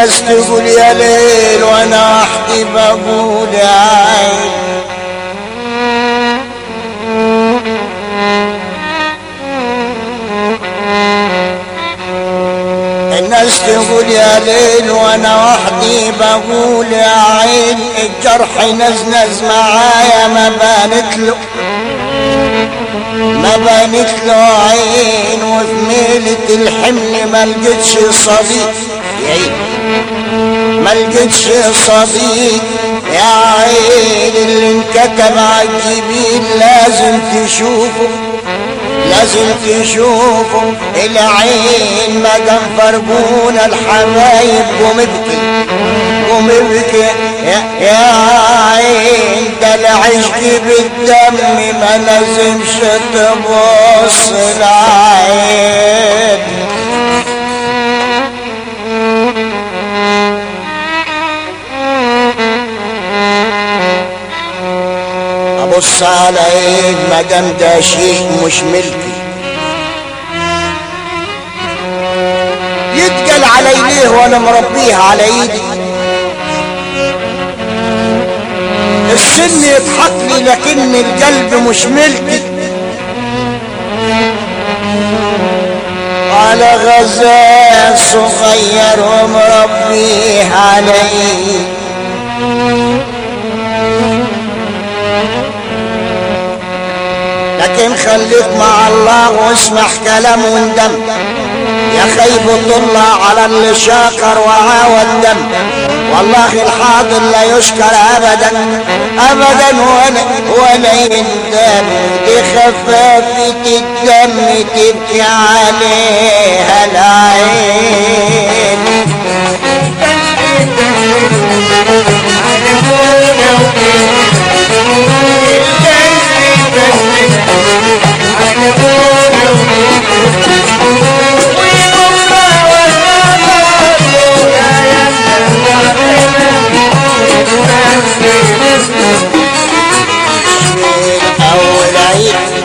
الناس تقول يا ليل وانا وحدي بقول يا عين الناس تقول يا ليل وانا وحدي بقول يا عين الجرح نزنز معايا ما بانت له ما بانت له عين وفي ميلة الحمل ما لقيتش صديق يا عين ما لقيتش صديق يا عين اللي انكتب عالجبين لازم تشوفه لازم تشوفوا العين ما دام فرقونا الحبايب قوم ابكي قوم ابكي يا, يا عين ده العشق بالدم ما لازمش تبص العين ابص على عين ما دام ده شيء مش ملكي يتقل علي ليه وانا مربيه على ايدي السن يضحك لي لكن القلب مش ملكي على غزال صغير ومربيه على ايدي لكن خليك مع الله واسمع كلام واندم يا خيب طلع على اللي شاكر وعاوى الدم والله الحاضر لا يشكر ابدا ابدا ولا ولا يندم دي خفافة الدم تبكي عليها العين اول عيد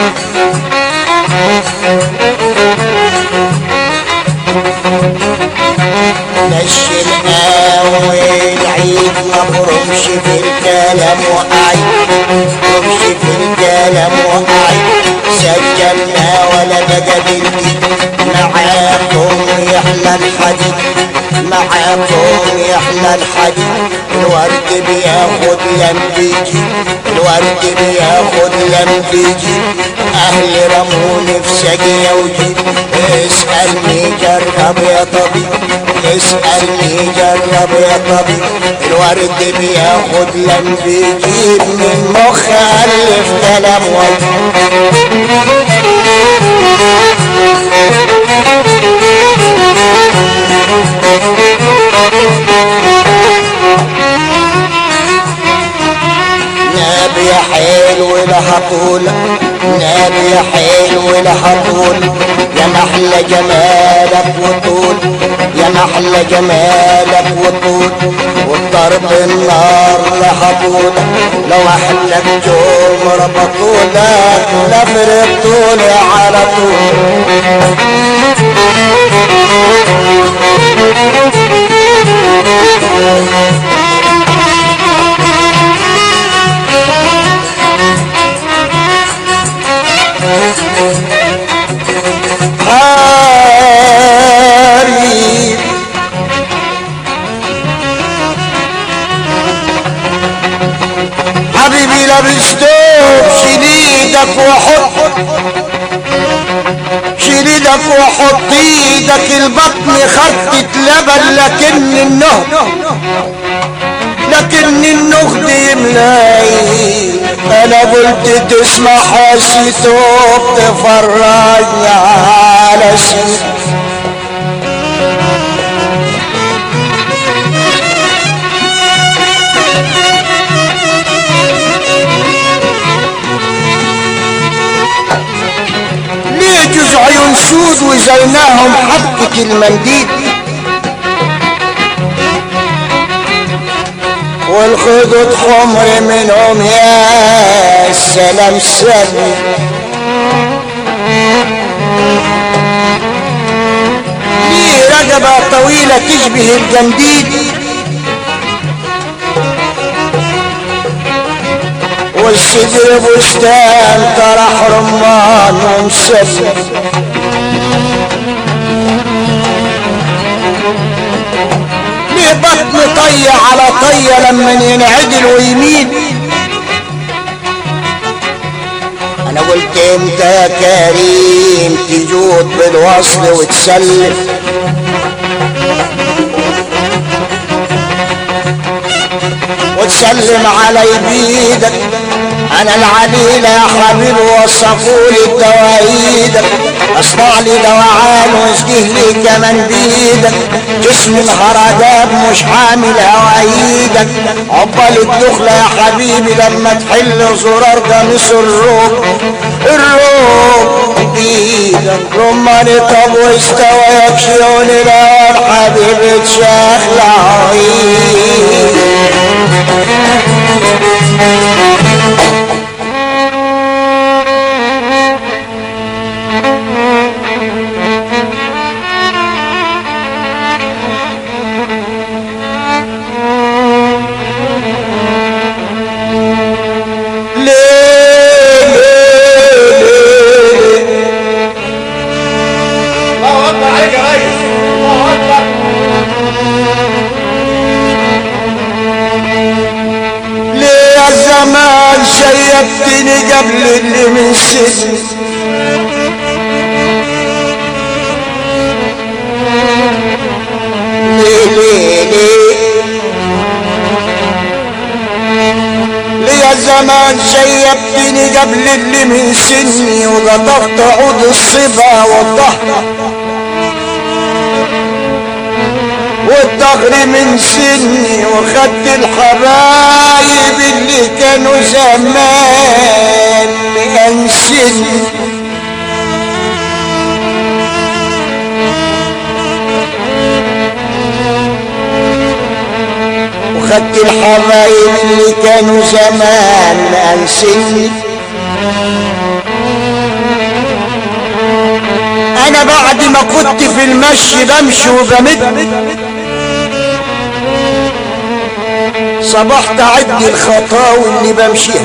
مشي الاول عيد مبرومش في الكلام وقعد مبرومش في الكلام وقعد سجلنا ولا بقى بنتي معاكم يحلى الحديد معاكم يحلى الحديد الورد بياخد لمبيجي الورد بياخد لمبيجي اهل رموني في سجية وجيب اسألني جرب يا طبيب اسألني جرب يا طبيب الورد بياخد لمبيجي من مخالف كلام وجه نبي حلو لهطول نبي حلو لهطول يا محلى جمالك وطول يا محلى جمالك وطول والضرب النار لهطول لو احلك جوم ربطولك لفرق طولي على طول حريم حبيبي لابس دوب شديدك وحط شديدك وحط ايدك البطن خطة لبن لكن النهر لكن النخد يملاي انا قلت تسمع حسيته بتفرج على سيد ليه جزع عيون سود وزيناهم حبكة المنديل والخدود حمر منهم يا سلام سلم ليه ورقبة طويلة تشبه الجنديد والصدر بستان طرح رمان ومسلسل ليه بطن طية على طية لما ينعدل ويمين انا قلت انت يا كريم تجود بالوصل وتسلف وتسلم علي بيدك انا العليلة يا حبيب وصفولي الدوايدك اصنع لي دوعان واسقيه لي كمان بيدك جسم الهرجات مش حامل هوايدك عقبال الدخلة يا حبيبي لما تحل زرار قميص الروب الروب بيدك رماني طب واستوى يكشيوني لو حبيبي تشخلع الله اكبر عليك يا ريس الله اكبر ليه يا زمان شيبتني قبل اللي من سجن ليه ليه ليه ليه يا زمان شيبتني قبل اللي من سني وقطفت عود الصبا والظهر والدغر من سني وخدت الحبايب اللي كانوا زمان مأنسني وخدت الحبايب اللي كانوا زمان مأنسني انا بعد ما كنت في المشي بمشي وبمد صبحت اعد الخطاوي اللي بمشيها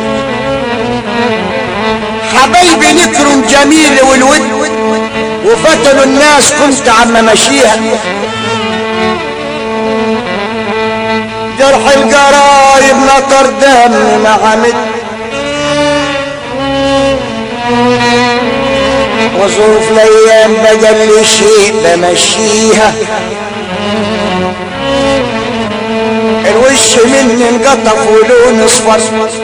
حبايبي نكرم جميل والود وفتلوا الناس كنت عم ماشيها جرح القرايب نطر دم مع مد وظروف الايام بدل لي شيء بمشيها الوش مني انقطف ولون اصفر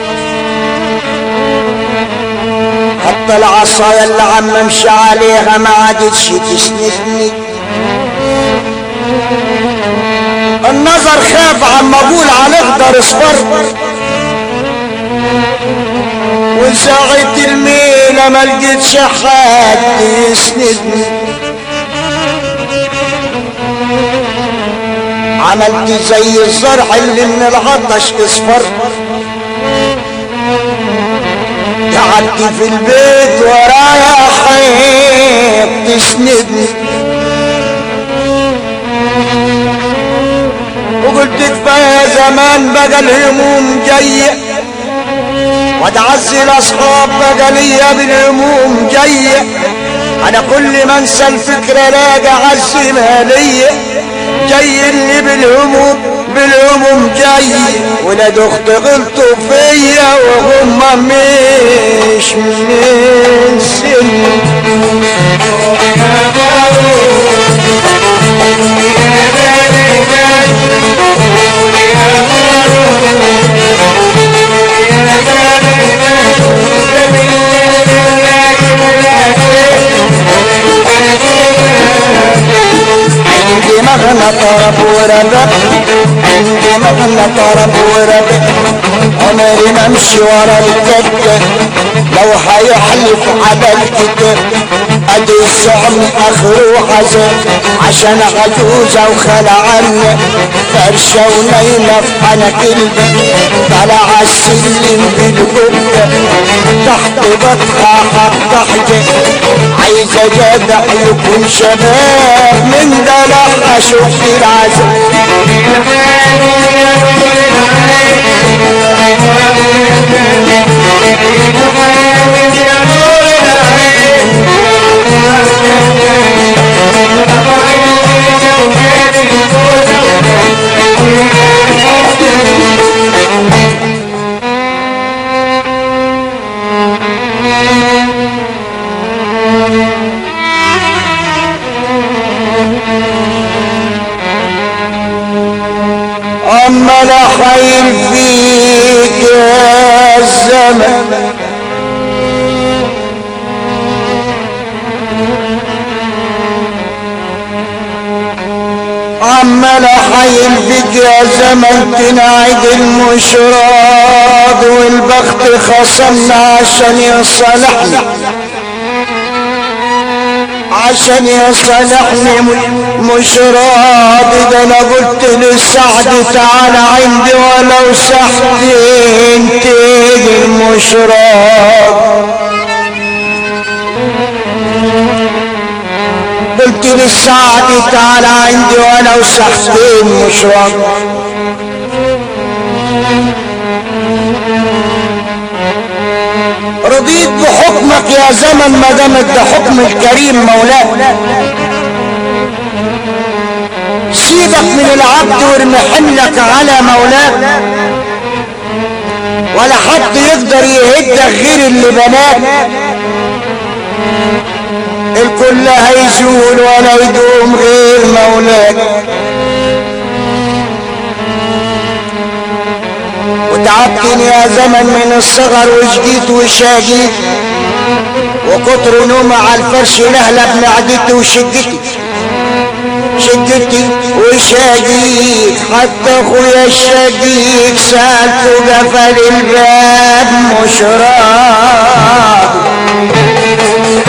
حتى العصاية اللي عم امشي عليها ما عادتش تسندني النظر خاف عم اقول على اخضر اصفر وساعة الميلة ما لقيتش حد يسندني عملت زي الزرع اللي من العطش اصفر قعدت في البيت ورايا حيط تسندني وقلت كفايه زمان بقى الهموم جايه وتعزي الاصحاب بقى ليا بالهموم جايه انا كل ما انسى الفكره الاقي عزمها ليا جاي اللي بالهموم بالهموم جاي ولاد اخت غلطوا فيا وهم مش من سني عندي مغنى طرب وربع عندي مغنى طرب وربع عمري ما امشي ورا الكتة لو هيحلف على الكتة ادي الزعم اخره حزن عشان عجوزة وخلع عني فرشة ونايمة في حنك البيت طلع السلم بالقبة تحت بطها حط حجة عايزة يا جدع يكون شباب من دلع اشوف العذاب عمال احايل فيك يا الزمن عمال احايل فيك يا زمن تنعد المشراد والبخت خصمنا عشان يصلحنا عشان يصلحني مش راضي ده انا قلت للسعد تعالى عندي ولو ساعتين تيجي مش راضي قلت للسعد تعالى عندي ولو ساعتين مش راضي رضيت بحكمك يا زمن ما دامت ده حكم الكريم مولاك سيبك من العبد وارمي حملك على مولاك ولا حد يقدر يهدك غير اللي بناك الكل هيزول ولا يدوم غير مولاك وتعبتني يا زمن من الصغر وجديت وشاجيت وكتر نومي على الفرش لهلب معدتي وشدتي شدتي وشاجيت حتى اخويا الشقيق سالته قفل الباب مش راضي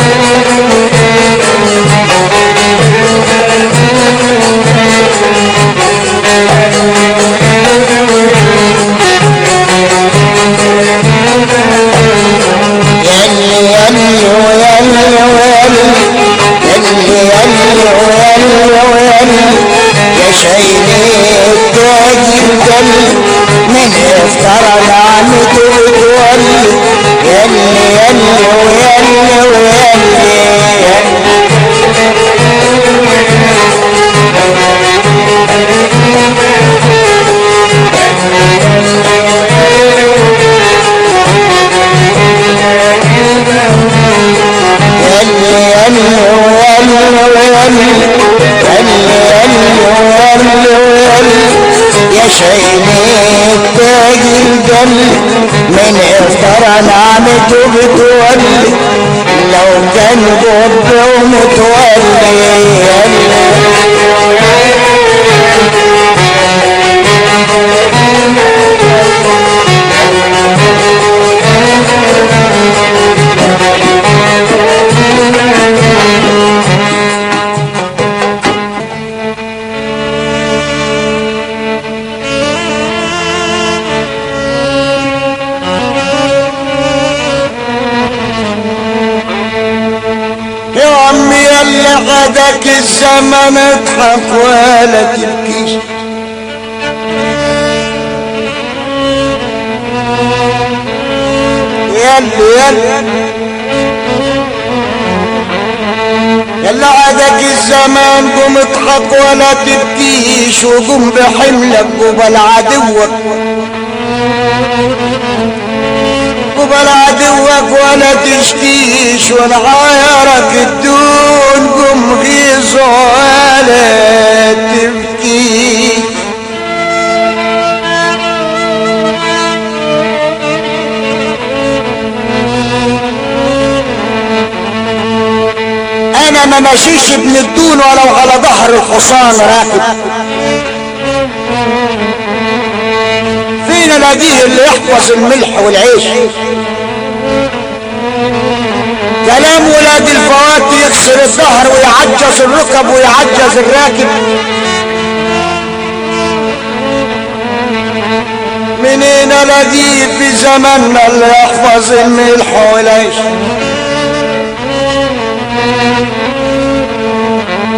يلي يلي ويلي ويلي يلي يلي ويلي ويلي يا شيلي التاج الدل من افترى نعمته وتولي يلي يلي ويلي ويلي يلي يلي ويلي ويلي يلي يلي ويلي ويلي يا شيلي التاج الجل من افترى نعمته بتولي لو كان جب ومتولي يلي يا عمي يلي غدك الزمن اضحك ولا تبكيش يلي يلي يلا عادك الزمان قوم اضحك ولا تبكيش وقوم بحملك قبل عدوك قبل عدوك ولا تشكيش ولا عايرك الدون قوم غيظ ولا تبكي انا ما ماشيش ابن الدون ولو على ظهر الحصان راكب فين الاقيه اللي يحفظ الملح والعيش كلام ولاد الفوات يكسر الظهر ويعجز الركب ويعجز الراكب منين الاقيه في زماننا اللي يحفظ الملح والعيش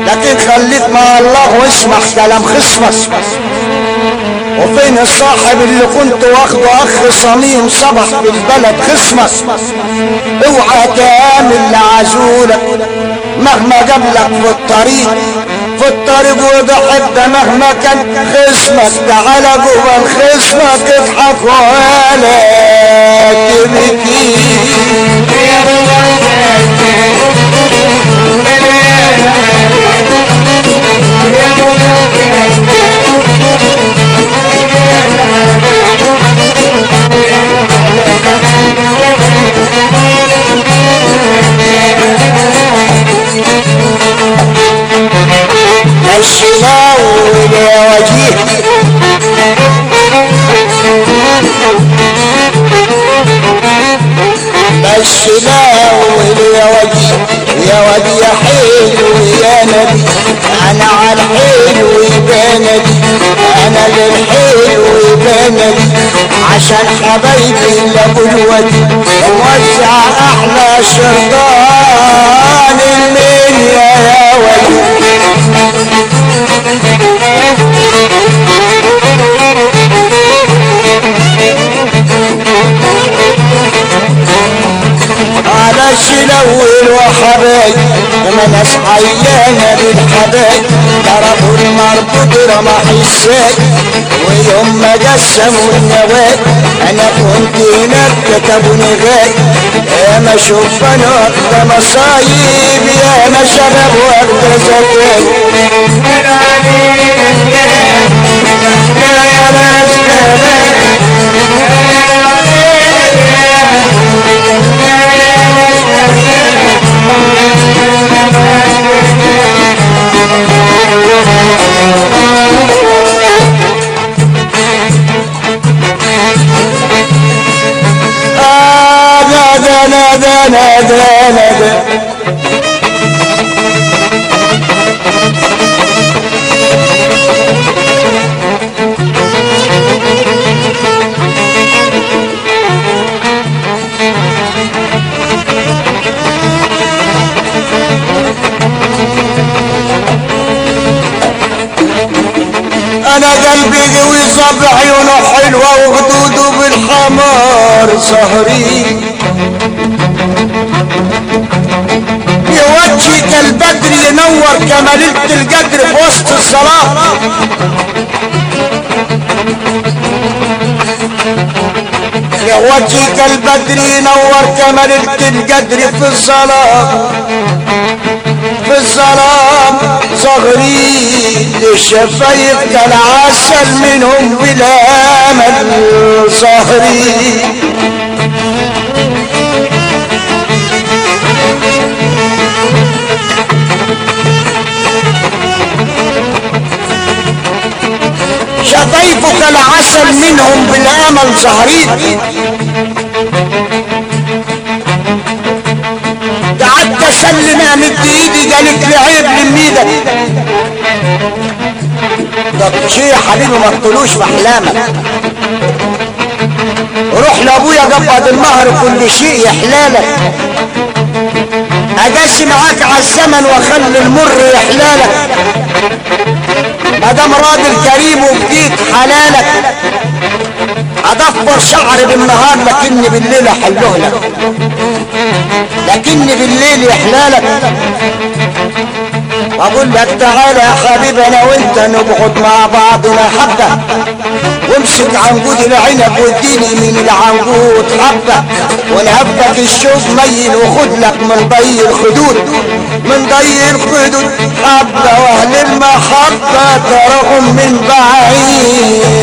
لكن خليك مع الله واسمع كلام خصمك وفين الصاحب اللي كنت واخده اخ صميم صبح في البلد خصمك اوعى تعمل لعزولك مهما جابلك في الطريق في الطريق وضحك ده مهما كان خصمك تعالى جوه خصمك اضحك ولا تبكي مشينا ولا وجيه مشينا ولا وجيه يا ودي يا حلو يا نبي انا على الحلو يبقى نبي انا للحلو يبقى نبي عشان حبايبي اللي ابو الودي وزع احلى شيطان المنيا يا ودي على الشلول وحبايب ما ناس عيانة بالحبايب ضربوا المربوط رمح الساق ويوم ما قسموا النواة انا كنت هناك كتبوني غاي يا ما شوف انا واخدة مصايب يا ما شباب واخدة زكاة يا ناس آه نادى نادى نادى نادى انا قلبي قوي صب عيونه حلوة وخدوده بالحمار سهري يوجهك البدر ينور كما ليلة القدر في وسط الصلاة يوجهك البدر ينور كما ليلة القدر في الصلاة في الظلام صغري للشفايف كالعسل منهم بلا امل صهري شفايفك العسل منهم بالامل صهري قعدت اسلم امد ايدي قالت لي عيب لميدك ده شيء يا حبيبي ما تقولوش في احلامك روح لابويا قبض المهر كل شيء يحلالك اجاش معاك على الزمن واخلي المر يحلالك ما دام راضي الكريم وبديك حلالك ادفر شعري بالنهار لكني بالليل احله لك لكني بالليل يحلالك اقول لك تعالى يا حبيبي انا وانت نقعد مع بعضنا حبه وامسك عنقود العنب واديني من العنقود حبه ونهبك الشوك ميل وخد لك من ضي الخدود من ضي الخدود حبه واهل المحبه تراهم من بعيد